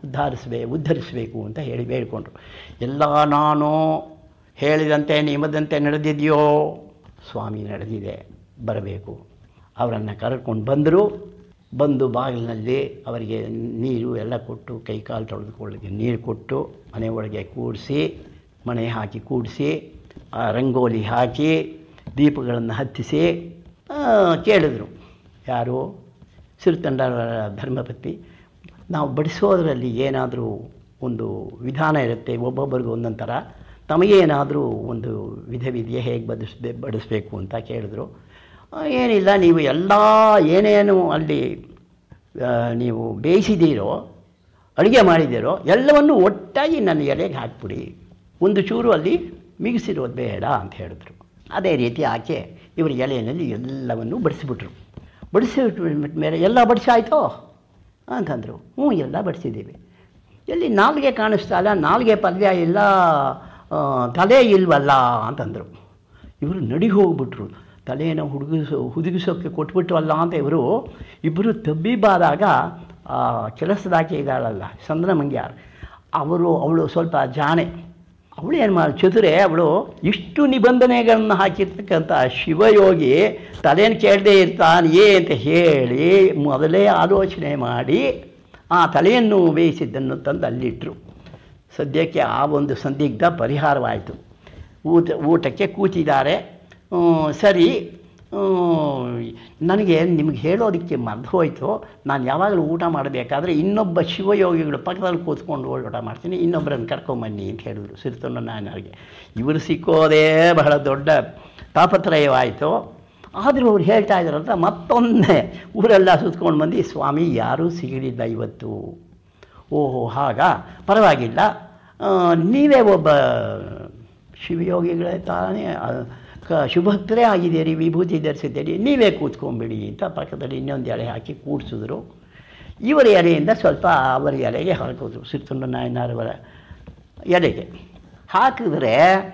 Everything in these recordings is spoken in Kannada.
ಉದ್ಧಾರಿಸಬೇ ಉದ್ಧರಿಸಬೇಕು ಅಂತ ಹೇಳಿ ಬೇಡಿಕೊಂಡ್ರು ಎಲ್ಲ ನಾನು ಹೇಳಿದಂತೆ ನಿಯಮದಂತೆ ನಡೆದಿದೆಯೋ ಸ್ವಾಮಿ ನಡೆದಿದೆ ಬರಬೇಕು ಅವರನ್ನು ಕರ್ಕೊಂಡು ಬಂದರು ಬಂದು ಬಾಗಿಲಿನಲ್ಲಿ ಅವರಿಗೆ ನೀರು ಎಲ್ಲ ಕೊಟ್ಟು ಕೈ ಕಾಲು ತೊಳೆದುಕೊಳ್ಳಿಕ್ಕೆ ನೀರು ಕೊಟ್ಟು ಮನೆ ಒಳಗೆ ಕೂಡಿಸಿ ಮಣೆ ಹಾಕಿ ಕೂಡಿಸಿ ಆ ರಂಗೋಲಿ ಹಾಕಿ ದೀಪಗಳನ್ನು ಹತ್ತಿಸಿ ಆ, ಕೇಳಿದ್ರು ಯಾರು ಸಿರಿತಂಡರ ಧರ್ಮಪತಿ ನಾವು ಬಡಿಸೋದರಲ್ಲಿ ಏನಾದರೂ ಒಂದು ವಿಧಾನ ಇರುತ್ತೆ ಒಬ್ಬೊಬ್ಬರಿಗೂ ಒಂದೊಂದು ಥರ ತಮಗೇನಾದರೂ ಒಂದು ವಿಧವಿದೆಯೇ ಹೇಗೆ ಬಡಿಸ್ಬೇ ಬಡಿಸ್ಬೇಕು ಅಂತ ಕೇಳಿದ್ರು ಆ, ಏನಿಲ್ಲ ನೀವು ಎಲ್ಲ ಏನೇನು ಅಲ್ಲಿ ಆ, ನೀವು ಬೇಯಿಸಿದ್ದೀರೋ ಅಡುಗೆ ಮಾಡಿದ್ದೀರೋ ಎಲ್ಲವನ್ನು ಒಟ್ಟಾಗಿ ನನ್ನ ಎಲೆಗೆ ಹಾಕ್ಬಿಡಿ ಒಂದು ಚೂರು ಅಲ್ಲಿ ಮಿಗಿಸಿರೋದು ಬೇಡ ಅಂತ ಹೇಳಿದ್ರು ಅದೇ ರೀತಿ ಆಕೆ ಇವ್ರ ಎಲೆಯಲ್ಲಿ ಎಲ್ಲವನ್ನು ಬಡಿಸಿಬಿಟ್ರು ಬಡಿಸಿಬಿಟ್ಟ ಮೇಲೆ ಎಲ್ಲ ಬಡಿಸಾಯ್ತೋ ಅಂತಂದರು ಹ್ಞೂ ಎಲ್ಲ ಬಡಿಸಿದ್ದೀವಿ ಎಲ್ಲಿ ನಾಲ್ಗೆ ಕಾಣಿಸ್ತಾ ಇಲ್ಲ ನಾಲ್ಗೆ ಪಲ್ಯ ಇಲ್ಲ ಆ, ತಲೆ ಇಲ್ವಲ್ಲ ಅಂತಂದರು ಇವರು ನಡಿ ಹೋಗ್ಬಿಟ್ರು ತಲೆಯನ್ನು ಹುಡುಗಿಸೋ ಹುದುಗಿಸೋಕ್ಕೆ ಕೊಟ್ಬಿಟ್ವಲ್ಲ ಅಂತ ಇವರು ಇಬ್ಬರು ತಬ್ಬಿಬಾದಾಗ ಆ ಕೆಲಸದಾಕೆ ಇದ್ದಾಳಲ್ಲ ಚಂದ್ರ ಮಂಗ್ಯಾರ್ ಅವರು ಅವಳು ಸ್ವಲ್ಪ ಜಾಣೆ ಅವಳು ಏನು ಮಾಡಿ ಚತುರೆ ಅವಳು ಇಷ್ಟು ನಿಬಂಧನೆಗಳನ್ನು ಹಾಕಿರ್ತಕ್ಕಂಥ ಶಿವಯೋಗಿ ತಲೆಯನ್ನು ಕೇಳದೆ ಇರ್ತಾನೆಯೇ ಅಂತ ಹೇಳಿ ಮೊದಲೇ ಆಲೋಚನೆ ಮಾಡಿ ಆ ತಲೆಯನ್ನು ಬೇಯಿಸಿದ್ದನ್ನು ತಂದು ಅಲ್ಲಿಟ್ಟರು ಸದ್ಯಕ್ಕೆ ಆ ಒಂದು ಸಂದಿಗ್ಧ ಪರಿಹಾರವಾಯಿತು ಊಟ ಊಟಕ್ಕೆ ಕೂತಿದ್ದಾರೆ ಹ್ಮ್, ಸರಿ ಹ್ಮ್, ನನಗೆ ನಿಮಗೆ ಹೇಳೋದಕ್ಕೆ ಮರ್ದು ಹೋಯಿತು ನಾನು ಯಾವಾಗಲೂ ಊಟ ಮಾಡಬೇಕಾದ್ರೆ ಇನ್ನೊಬ್ಬ ಶಿವಯೋಗಿಗಳು ಪಕ್ಕದಲ್ಲಿ ಕೂತ್ಕೊಂಡು ಊಟ ಮಾಡ್ತೀನಿ ಇನ್ನೊಬ್ಬರನ್ನು ಕರ್ಕೊಂಬನ್ನಿ ಅಂತ ಹೇಳಿದ್ರು ಸಿರ್ತೊಂಡ ನಾಯನರಿಗೆ ಇವರು ಸಿಕ್ಕೋದೇ ಬಹಳ ದೊಡ್ಡ ತಾಪತ್ರಯವಾಯಿತು ಆದರೂ ಅವ್ರು ಹೇಳ್ತಾ ಇದ್ದಾರಂತ ಮತ್ತೊಮ್ಮೆ ಊರೆಲ್ಲ ಸುತ್ಕೊಂಡು ಬಂದು ಸ್ವಾಮಿ ಯಾರೂ ಸಿಗಲಿಲ್ಲ ಇವತ್ತು ಓಹೋ ಹಾಗ ಪರವಾಗಿಲ್ಲ ಆ, ನೀವೇ ಒಬ್ಬ ಶಿವಯೋಗಿಗಳೇ ತಾನೇ ಆ, ಕ ಶುಭಕ್ತರೇ ಆಗಿದ್ದೀರಿ ವಿಭೂತಿ ಧರಿಸಿದ್ದೀರಿ ನೀವೇ ಕೂತ್ಕೊಂಬಿಡಿ ಅಂತ ಪಕ್ಕದಲ್ಲಿ ಇನ್ನೊಂದು ಎಲೆ ಹಾಕಿ ಕೂಡಿಸಿದ್ರು ಇವರ ಎಲೆಯಿಂದ ಸ್ವಲ್ಪ ಅವರ ಎಲೆಗೆ ಹಾಕಿದ್ರು ಸಿರ್ತುಂಡ ನಾಯನರವರ ಎಲೆಗೆ ಹಾಕಿದ್ರೆ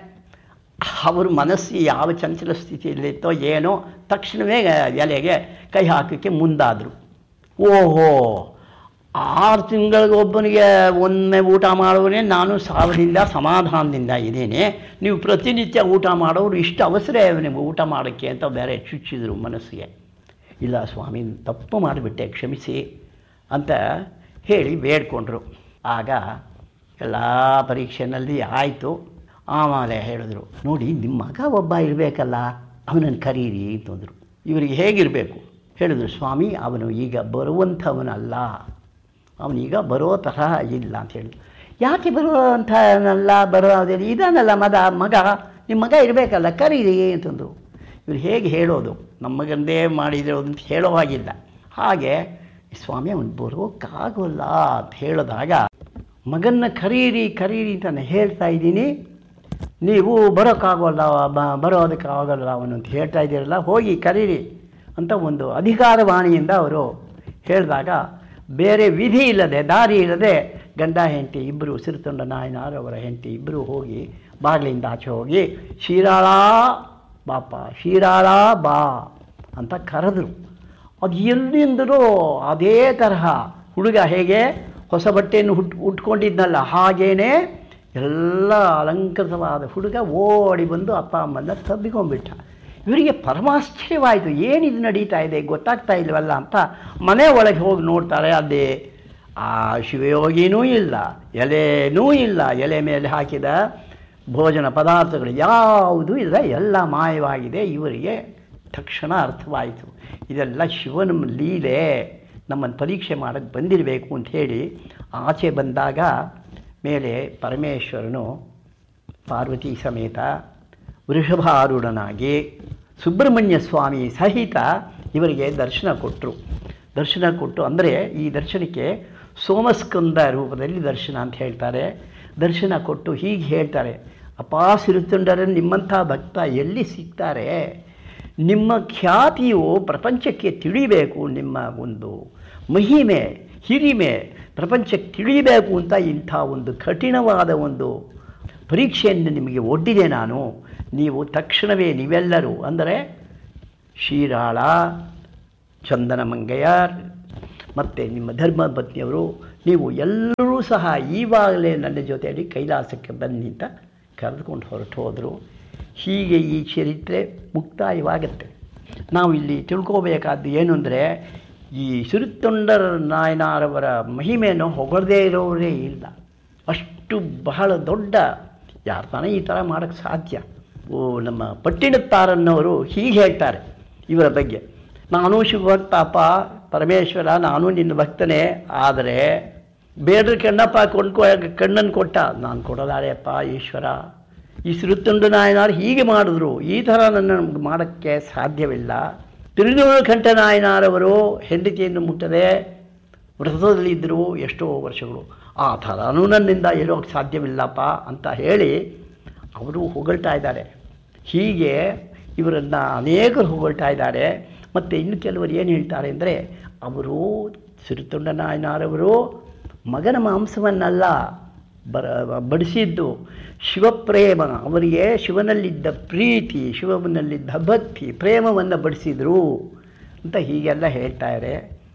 ಅವ್ರ ಮನಸ್ಸು ಯಾವ ಚಂಚಲ ಸ್ಥಿತಿಯಲ್ಲಿತ್ತೋ ಏನೋ ತಕ್ಷಣವೇ ಎಲೆಗೆ ಕೈ ಹಾಕೋಕ್ಕೆ ಮುಂದಾದರು ಓಹೋ ಆರು ತಿಂಗಳಿಗೆ ಒಬ್ಬನಿಗೆ ಒಮ್ಮೆ ಊಟ ಮಾಡೋನೇ ನಾನು ಸಾವಿರದಿಂದ ಸಮಾಧಾನದಿಂದ ಇದ್ದೀನಿ ನೀವು ಪ್ರತಿನಿತ್ಯ ಊಟ ಮಾಡೋರು ಇಷ್ಟು ಅವಸರ ನಿಮಗೆ ಊಟ ಮಾಡೋಕ್ಕೆ ಅಂತ ಬೇರೆ ಚುಚ್ಚಿದ್ರು ಮನಸ್ಸಿಗೆ ಇಲ್ಲ ಸ್ವಾಮಿ ತಪ್ಪು ಮಾಡಿಬಿಟ್ಟೆ ಕ್ಷಮಿಸಿ ಅಂತ ಹೇಳಿ ಬೇಡ್ಕೊಂಡ್ರು ಆಗ ಎಲ್ಲ ಪರೀಕ್ಷೆನಲ್ಲಿ ಆಯಿತು ಆಮೇಲೆ ಹೇಳಿದ್ರು ನೋಡಿ ನಿಮ್ಮ ಮಗ ಒಬ್ಬ ಇರಬೇಕಲ್ಲ ಅವನನ್ನು ಕರೀರಿ ಅಂತಂದರು ಇವರಿಗೆ ಹೇಗಿರಬೇಕು ಹೇಳಿದ್ರು ಸ್ವಾಮಿ ಅವನು ಈಗ ಬರುವಂಥವನಲ್ಲ ಅವನೀಗ ಬರೋ ತರಹ ಇಲ್ಲ ಅಂತ ಹೇಳಿದ್ರು ಯಾಕೆ ಬರುವಂಥವನಲ್ಲ ಬರೋದಿಲ್ಲ ಇದಾನಲ್ಲ ಮದ ಮಗ ನಿಮ್ಮ ಮಗ ಇರಬೇಕಲ್ಲ ಕರೀರಿ ಅಂತಂದರು ಇವ್ರು ಹೇಗೆ ಹೇಳೋದು ನಮ್ಮ ಮಗಂದೇ ಮಾಡಿದ್ರು ಅಂತ ಹೇಳೋ ಹಾಗಿಲ್ಲ ಹಾಗೆ ಸ್ವಾಮಿ ಅವನು ಬರೋಕ್ಕಾಗೋಲ್ಲ ಅಂತ ಹೇಳಿದಾಗ ಮಗನ್ನ ಕರೀರಿ ಕರೀರಿ ಅಂತ ನಾನು ಹೇಳ್ತಾ ಇದ್ದೀನಿ ನೀವು ಬರೋಕ್ಕಾಗೋಲ್ಲ ಬ- ಬರೋದಕ್ಕಾಗಲ್ಲ ಅವನು ಅಂತ ಹೇಳ್ತಾ ಇದ್ದೀರಲ್ಲ ಹೋಗಿ ಕರೀರಿ ಅಂತ ಒಂದು ಅಧಿಕಾರವಾಣಿಯಿಂದ ಅವರು ಹೇಳಿದಾಗ ಬೇರೆ ವಿಧಿ ಇಲ್ಲದೆ ದಾರಿ ಇಲ್ಲದೆ ಗಂಡ ಹೆಂಡತಿ ಇಬ್ಬರು ಸಿರಿತೊಂಡ ನಾಯನಾರವರ ಹೆಂಡತಿ ಇಬ್ಬರು ಹೋಗಿ ಬಾಗಿಲಿಂದ ಆಚೆ ಹೋಗಿ ಶೀರಾಳ ಬಾಪ ಶೀರಾಳ ಬಾ ಅಂತ ಕರೆದ್ರು ಅದು ಎಲ್ಲಿಂದಲೂ ಅದೇ ತರಹ ಹುಡುಗ ಹೇಗೆ ಹೊಸ ಬಟ್ಟೆಯನ್ನು ಹುಟ್ ಉಟ್ಕೊಂಡಿದ್ನಲ್ಲ ಹಾಗೇನೆ ಎಲ್ಲ ಅಲಂಕೃತವಾದ ಹುಡುಗ ಓಡಿ ಬಂದು ಅಪ್ಪ ಅಮ್ಮನ್ನ ತಬ್ಬಿಕೊಂಡ್ಬಿಟ್ಟ ಇವರಿಗೆ ಪರಮಾಶ್ಚರ್ಯವಾಯಿತು ಏನಿದು ನಡೀತಾ ಇದೆ ಗೊತ್ತಾಗ್ತಾ ಇಲ್ವಲ್ಲ ಅಂತ ಮನೆ ಒಳಗೆ ಹೋಗಿ ನೋಡ್ತಾರೆ ಅದೇ ಆ ಶಿವಯೋಗಿನೂ ಇಲ್ಲ ಎಲೆನೂ ಇಲ್ಲ ಎಲೆ ಮೇಲೆ ಹಾಕಿದ ಭೋಜನ ಪದಾರ್ಥಗಳು ಯಾವುದೂ ಇಲ್ಲ ಎಲ್ಲ ಮಾಯವಾಗಿದೆ ಇವರಿಗೆ ತಕ್ಷಣ ಅರ್ಥವಾಯಿತು ಇದೆಲ್ಲ ಶಿವನ ಲೀಲೆ ನಮ್ಮನ್ನು ಪರೀಕ್ಷೆ ಮಾಡೋಕ್ಕೆ ಬಂದಿರಬೇಕು ಅಂತ ಹೇಳಿ ಆಚೆ ಬಂದಾಗ ಮೇಲೆ ಪರಮೇಶ್ವರನು ಪಾರ್ವತಿ ಸಮೇತ ವೃಷಭಾರೂಢನಾಗಿ ಸುಬ್ರಹ್ಮಣ್ಯ ಸ್ವಾಮಿ ಸಹಿತ ಇವರಿಗೆ ದರ್ಶನ ಕೊಟ್ಟರು ದರ್ಶನ ಕೊಟ್ಟು ಅಂದರೆ ಈ ದರ್ಶನಕ್ಕೆ ಸೋಮಸ್ಕಂದ ರೂಪದಲ್ಲಿ ದರ್ಶನ ಅಂತ ಹೇಳ್ತಾರೆ ದರ್ಶನ ಕೊಟ್ಟು ಹೀಗೆ ಹೇಳ್ತಾರೆ ಅಪಾ ಸಿರುತುಂಡರ ನಿಮ್ಮಂಥ ಭಕ್ತ ಎಲ್ಲಿ ಸಿಗ್ತಾರೆ ನಿಮ್ಮ ಖ್ಯಾತಿಯು ಪ್ರಪಂಚಕ್ಕೆ ತಿಳಿಬೇಕು ನಿಮ್ಮ ಒಂದು ಮಹಿಮೆ ಹಿರಿಮೆ ಪ್ರಪಂಚಕ್ಕೆ ತಿಳಿಬೇಕು ಅಂತ ಇಂಥ ಒಂದು ಕಠಿಣವಾದ ಒಂದು ಪರೀಕ್ಷೆಯನ್ನು ನಿಮಗೆ ಒಡ್ಡಿದೆ ನಾನು ನೀವು ತಕ್ಷಣವೇ ನೀವೆಲ್ಲರೂ ಅಂದರೆ ಶೀರಾಳ ಚಂದನ ಮಂಗಯ್ಯರ್ ಮತ್ತು ನಿಮ್ಮ ಧರ್ಮಪತ್ನಿಯವರು ನೀವು ಎಲ್ಲರೂ ಸಹ ಈವಾಗಲೇ ನನ್ನ ಜೊತೆಯಲ್ಲಿ ಕೈಲಾಸಕ್ಕೆ ಬನ್ನಿ ಅಂತ ಕರೆದುಕೊಂಡು ಹೊರಟು ಹೋದರು ಹೀಗೆ ಈ ಚರಿತ್ರೆ ಮುಕ್ತಾಯವಾಗುತ್ತೆ ನಾವು ಇಲ್ಲಿ ತಿಳ್ಕೋಬೇಕಾದ್ದು ಏನು ಅಂದರೆ ಈ ಸಿರುತ್ತೊಂಡರ ನಾಯನಾರವರ ಮಹಿಮೆಯನ್ನು ಹೊಗಳದೇ ಇರೋರೇ ಇಲ್ಲ ಅಷ್ಟು ಬಹಳ ದೊಡ್ಡ ಯಾರು ತಾನೇ ಈ ಥರ ಮಾಡೋಕ್ಕೆ ಸಾಧ್ಯ ಓ ನಮ್ಮ ಪಟ್ಟಿಣತ್ತಾರನ್ನವರು ಹೀಗೆ ಹೇಳ್ತಾರೆ ಇವರ ಬಗ್ಗೆ ನಾನು ಶಿವಭಕ್ತಪ್ಪ ಪರಮೇಶ್ವರ ನಾನು ನಿನ್ನ ಭಕ್ತನೇ ಆದರೆ ಬೇಡ್ರ ಕಣ್ಣಪ್ಪ ಕೊಂಡ್ಕೊ ಕಣ್ಣನ್ನು ಕೊಟ್ಟ ನಾನು ಕೊಡಲಾರೆಯಪ್ಪ ಈಶ್ವರ ಈ ಸಿರುತ್ತುಂಡು ನಾಯನಾರು ಹೀಗೆ ಮಾಡಿದ್ರು ಈ ಥರ ನನ್ನ ಮಾಡೋಕ್ಕೆ ಸಾಧ್ಯವಿಲ್ಲ ತಿರುನೂರು ಕಂಠ ನಾಯನಾರವರು ಹೆಂಡತಿಯನ್ನು ಮುಟ್ಟದೆ ವ್ರತದಲ್ಲಿದ್ದರು ಎಷ್ಟೋ ವರ್ಷಗಳು ಆ ಥರನೂ ನನ್ನಿಂದ ಇರೋಕ್ಕೆ ಸಾಧ್ಯವಿಲ್ಲಪ್ಪ ಅಂತ ಹೇಳಿ ಅವರು ಹೊಗಳ್ತಾ ಇದ್ದಾರೆ ಹೀಗೆ ಇವರನ್ನು ಅನೇಕರು ಹೊಗಳ್ತಾ ಇದ್ದಾರೆ ಮತ್ತು ಇನ್ನು ಕೆಲವರು ಏನು ಹೇಳ್ತಾರೆ ಅಂದರೆ ಅವರು ಸಿರುತೊಂಡ ನಾಯನಾರವರು ಮಗನ ಮಾಂಸವನ್ನಲ್ಲ ಬರ ಬಡಿಸಿದ್ದು ಶಿವಪ್ರೇಮ ಅವರಿಗೆ ಶಿವನಲ್ಲಿದ್ದ ಪ್ರೀತಿ ಶಿವನಲ್ಲಿದ್ದ ಭಕ್ತಿ ಪ್ರೇಮವನ್ನು ಬಡಿಸಿದರು ಅಂತ ಹೀಗೆಲ್ಲ ಹೇಳ್ತಾರೆ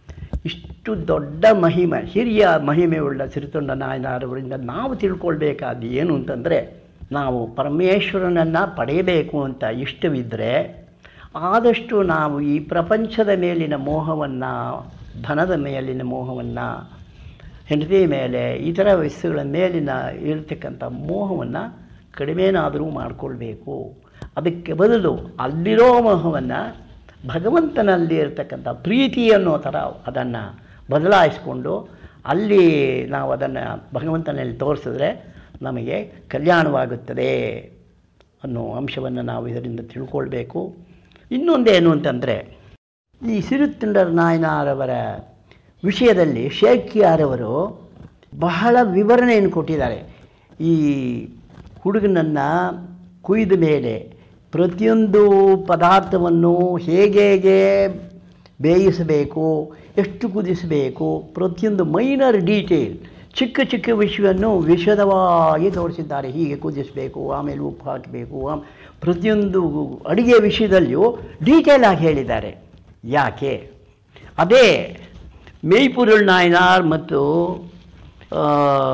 ಇಷ್ಟು ದೊಡ್ಡ ಮಹಿಮೆ ಹಿರಿಯ ಮಹಿಮೆಯುಳ್ಳ ಸಿರಿತೊಂಡ ನಾಯನಾರವರಿಂದ ನಾವು ತಿಳ್ಕೊಳ್ಬೇಕಾದ್ದು ಏನು ಅಂತಂದರೆ ನಾವು ಪರಮೇಶ್ವರನನ್ನು ಪಡೆಯಬೇಕು ಅಂತ ಇಷ್ಟವಿದ್ದರೆ ಆದಷ್ಟು ನಾವು ಈ ಪ್ರಪಂಚದ ಮೇಲಿನ ಮೋಹವನ್ನು ಧನದ ಮೇಲಿನ ಮೋಹವನ್ನು ಹೆಂಡತಿ ಮೇಲೆ ಇತರ ವಸ್ತುಗಳ ಮೇಲಿನ ಇರತಕ್ಕಂಥ ಮೋಹವನ್ನು ಕಡಿಮೆನಾದರೂ ಮಾಡಿಕೊಳ್ಬೇಕು ಅದಕ್ಕೆ ಬದಲು ಅಲ್ಲಿರೋ ಮೋಹವನ್ನು ಭಗವಂತನಲ್ಲಿ ಇರತಕ್ಕಂಥ ಪ್ರೀತಿ ಅನ್ನೋ ಥರ ಅದನ್ನು ಬದಲಾಯಿಸಿಕೊಂಡು ಅಲ್ಲಿ ನಾವು ಅದನ್ನು ಭಗವಂತನಲ್ಲಿ ತೋರಿಸಿದ್ರೆ ನಮಗೆ ಕಲ್ಯಾಣವಾಗುತ್ತದೆ ಅನ್ನೋ ಅಂಶವನ್ನು ನಾವು ಇದರಿಂದ ತಿಳ್ಕೊಳ್ಬೇಕು ಇನ್ನೊಂದೇನು ಅಂತಂದರೆ ಈ ಸಿರುತ್ತುಂಡರ ನಾಯನಾರವರ ವಿಷಯದಲ್ಲಿ ಶೇಖ್ಯಾರವರು ಬಹಳ ವಿವರಣೆಯನ್ನು ಕೊಟ್ಟಿದ್ದಾರೆ ಈ ಹುಡುಗನನ್ನು ಕುಯ್ದ ಮೇಲೆ ಪ್ರತಿಯೊಂದು ಪದಾರ್ಥವನ್ನು ಹೇಗೆ ಹೇಗೆ ಬೇಯಿಸಬೇಕು ಎಷ್ಟು ಕುದಿಸಬೇಕು ಪ್ರತಿಯೊಂದು ಮೈನರ್ ಡೀಟೇಲ್ ಚಿಕ್ಕ ಚಿಕ್ಕ ವಿಷಯವನ್ನು ವಿಶದವಾಗಿ ತೋರಿಸಿದ್ದಾರೆ ಹೀಗೆ ಕುದಿಸಬೇಕು ಆಮೇಲೆ ಉಪ್ಪು ಹಾಕಬೇಕು ಆಮ್- ಪ್ರತಿಯೊಂದು ಅಡುಗೆ ವಿಷಯದಲ್ಲಿಯೂ ಡೀಟೇಲ್ ಆಗಿ ಹೇಳಿದ್ದಾರೆ ಯಾಕೆ ಅದೇ ಮೇಯ್ಪುರುಳ್ ನಾಯನಾರ್ ಮತ್ತು ಆ,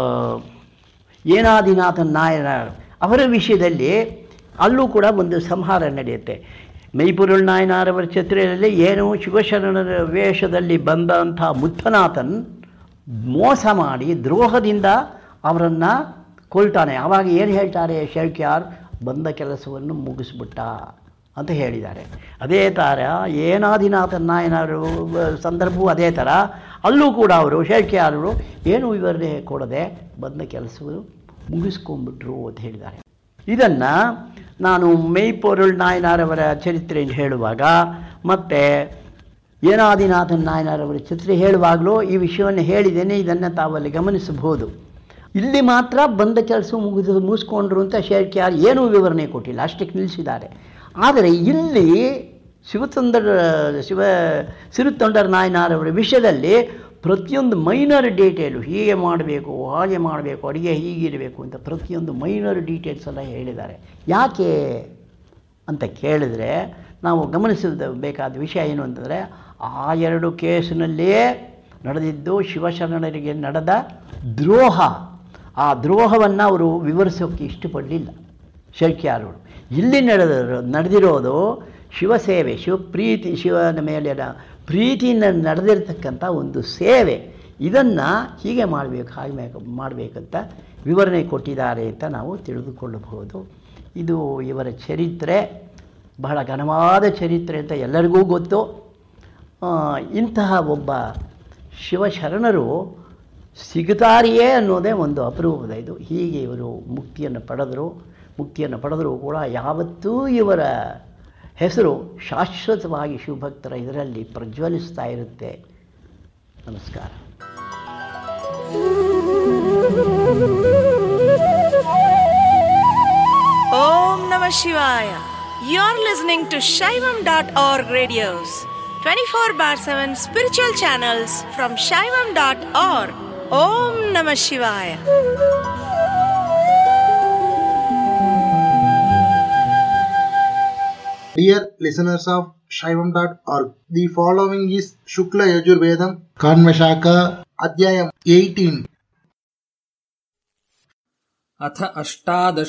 ಏನಾದಿನಾಥನ್ ನಾಯನಾರ್ ಅವರ ವಿಷಯದಲ್ಲಿ ಅಲ್ಲೂ ಕೂಡ ಒಂದು ಸಂಹಾರ ನಡೆಯುತ್ತೆ ಮೈಪುರುಳ್ ನಾಯನಾರವರ ಚಿತ್ರದಲ್ಲಿ ಏನು ಶಿವಶರಣರ ವೇಷದಲ್ಲಿ ಬಂದಂಥ ಮುತ್ತನಾಥನ್ ಮೋಸ ಮಾಡಿ ದ್ರೋಹದಿಂದ ಅವರನ್ನು ಕೊಲ್ತಾನೆ ಆವಾಗ ಏನು ಹೇಳ್ತಾರೆ ಶೇಖ್ಯಾರ್ ಬಂದ ಕೆಲಸವನ್ನು ಮುಗಿಸ್ಬಿಟ್ಟ ಅಂತ ಹೇಳಿದ್ದಾರೆ ಅದೇ ಥರ ಏನಾದಿನಾಥನ್ ನಾಯನರು ಸಂದರ್ಭವೂ ಅದೇ ಥರ ಅಲ್ಲೂ ಕೂಡ ಅವರು ಶೇಖ್ಯಾರರು ಏನು ವಿವರಣೆ ಕೊಡದೆ ಬಂದ ಕೆಲಸವನ್ನು ಮುಗಿಸ್ಕೊಂಡ್ಬಿಟ್ರು ಅಂತ ಹೇಳಿದ್ದಾರೆ ಇದನ್ನು ನಾನು ಮೇಯ್ಪೊರುಳ್ ನಾಯನಾರವರ ಚರಿತ್ರೆಯನ್ನು ಹೇಳುವಾಗ ಮತ್ತು ಏನಾದಿನಾಥನ್ ನಾಯನಾರವರ ಚಿತ್ರ ಹೇಳುವಾಗಲೂ ಈ ವಿಷಯವನ್ನು ಹೇಳಿದ್ದೇನೆ ಇದನ್ನು ತಾವಲ್ಲಿ ಗಮನಿಸಬಹುದು ಇಲ್ಲಿ ಮಾತ್ರ ಬಂದ ಕೆಲಸ ಮುಗಿದು ಮುಗಿಸ್ಕೊಂಡ್ರು ಅಂತ ಶೇಖ್ಯಾರ್ ಏನೂ ವಿವರಣೆ ಕೊಟ್ಟಿಲ್ಲ ಅಷ್ಟಕ್ಕೆ ನಿಲ್ಲಿಸಿದ್ದಾರೆ ಆದರೆ ಇಲ್ಲಿ ಶಿವತೊಂದರ ಶಿವ ಸಿರುತೊಂಡರ ನಾಯನಾರವರ ವಿಷಯದಲ್ಲಿ ಪ್ರತಿಯೊಂದು ಮೈನರ್ ಡೀಟೇಲು ಹೀಗೆ ಮಾಡಬೇಕು ಹಾಗೆ ಮಾಡಬೇಕು ಅಡುಗೆ ಹೀಗಿರಬೇಕು ಅಂತ ಪ್ರತಿಯೊಂದು ಮೈನರ್ ಡೀಟೇಲ್ಸ್ ಎಲ್ಲ ಹೇಳಿದ್ದಾರೆ ಯಾಕೆ ಅಂತ ಕೇಳಿದರೆ ನಾವು ಗಮನಿಸದ ಬೇಕಾದ ವಿಷಯ ಏನು ಅಂತಂದರೆ ಆ ಎರಡು ಕೇಸಿನಲ್ಲಿಯೇ ನಡೆದಿದ್ದು ಶಿವಶರಣರಿಗೆ ನಡೆದ ದ್ರೋಹ ಆ ದ್ರೋಹವನ್ನು ಅವರು ವಿವರಿಸೋಕ್ಕೆ ಇಷ್ಟಪಡಲಿಲ್ಲ ಶೇಖ್ಯಾರರು ಇಲ್ಲಿ ನಡೆದ ನಡೆದಿರೋದು ಶಿವಸೇವೆ ಶಿವಪ್ರೀತಿ ಶಿವನ ಮೇಲಿನ ಪ್ರೀತಿಯಿಂದ ನಡೆದಿರ್ತಕ್ಕಂಥ ಒಂದು ಸೇವೆ ಇದನ್ನು ಹೀಗೆ ಮಾಡಬೇಕು ಹಾಗೆ ಬೇಕು- ಮಾಡಬೇಕಂತ ವಿವರಣೆ ಕೊಟ್ಟಿದ್ದಾರೆ ಅಂತ ನಾವು ತಿಳಿದುಕೊಳ್ಳಬಹುದು ಇದು ಇವರ ಚರಿತ್ರೆ ಬಹಳ ಘನವಾದ ಚರಿತ್ರೆ ಅಂತ ಎಲ್ಲರಿಗೂ ಗೊತ್ತು ಆ, ಇಂತಹ ಒಬ್ಬ ಶಿವಶರಣರು ಸಿಗುತ್ತಾರೆಯೇ ಅನ್ನೋದೇ ಒಂದು ಅಪರೂಪದ ಇದು ಹೀಗೆ ಇವರು ಮುಕ್ತಿಯನ್ನು ಪಡೆದರು ಮುಕ್ತಿಯನ್ನು ಪಡೆದರೂ ಕೂಡ ಯಾವತ್ತೂ ಇವರ ಹೆಸರು ಶಾಶ್ವತವಾಗಿ ಶಿವಭಕ್ತರ ಇದರಲ್ಲಿ ಪ್ರಜ್ವಲಿಸ್ತಾ ಇರುತ್ತೆ ನಮಸ್ಕಾರ Om Namah Shivaya. You're listening to Shaivam.org radios, 24 bar 7 spiritual channels from Shaivam.org. Om Namah Shivaya. Dear listeners of Shaivam.org, the following is Shukla Yajurvedam Kanvashaka अध्यायम् एय्टीन् अथ अष्टादश